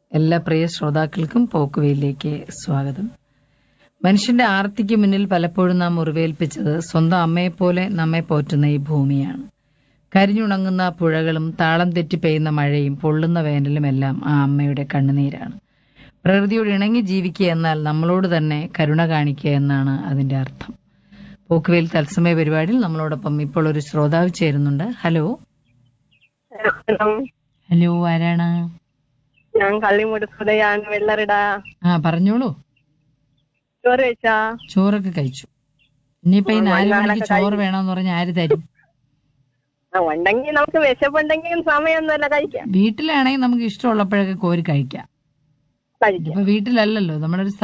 എല്ലാ പ്രിയ ശ്രോതാക്കൾക്കും പോക്കുവയിലേക്ക് സ്വാഗതം മനുഷ്യന്റെ ആർത്തിക്ക് മുന്നിൽ പലപ്പോഴും നാം മുറിവേൽപ്പിച്ചത് സ്വന്തം അമ്മയെപ്പോലെ നമ്മെ പോറ്റുന്ന ഈ ഭൂമിയാണ് കരിഞ്ഞുണങ്ങുന്ന പുഴകളും താളം തെറ്റി പെയ്യുന്ന മഴയും പൊള്ളുന്ന വേനലും എല്ലാം ആ അമ്മയുടെ കണ്ണുനീരാണ് പ്രകൃതിയോട് ഇണങ്ങി ജീവിക്കുക എന്നാൽ നമ്മളോട് തന്നെ കരുണ കാണിക്കുക എന്നാണ് അതിന്റെ അർത്ഥം പോക്കുവേൽ തത്സമയ പരിപാടിയിൽ നമ്മളോടൊപ്പം ഇപ്പോൾ ഒരു ശ്രോതാവ് ചേരുന്നുണ്ട് ഹലോ ഹലോ ആരാണ് ഞാൻ കള്ളിമുട് സുധയാണ് വെള്ളറിട ആ പറഞ്ഞോളൂ ചോറ് കഴിച്ചാ ചോറൊക്കെ കഴിച്ചു ഇനിയിപ്പോ ഈ ഉം, നാല് വൈകുന്നേരമൊക്കെ മണിക്ക് ചോറ് വേണമെന്ന് പറഞ്ഞാൽ ആര് തരും ആ, ഉണ്ടെങ്കിൽ നമുക്ക് വിശപ്പുണ്ടെങ്കിൽ സമയമൊന്നുമല്ല കഴിക്കാം വീട്ടിലാണെങ്കിൽ നമുക്ക് ഇഷ്ടമുള്ളപ്പോഴൊക്കെ കോരി കഴിക്കാം കഴിക്കാം ഇപ്പൊ വീട്ടിലല്ലല്ലോ നമ്മളൊരു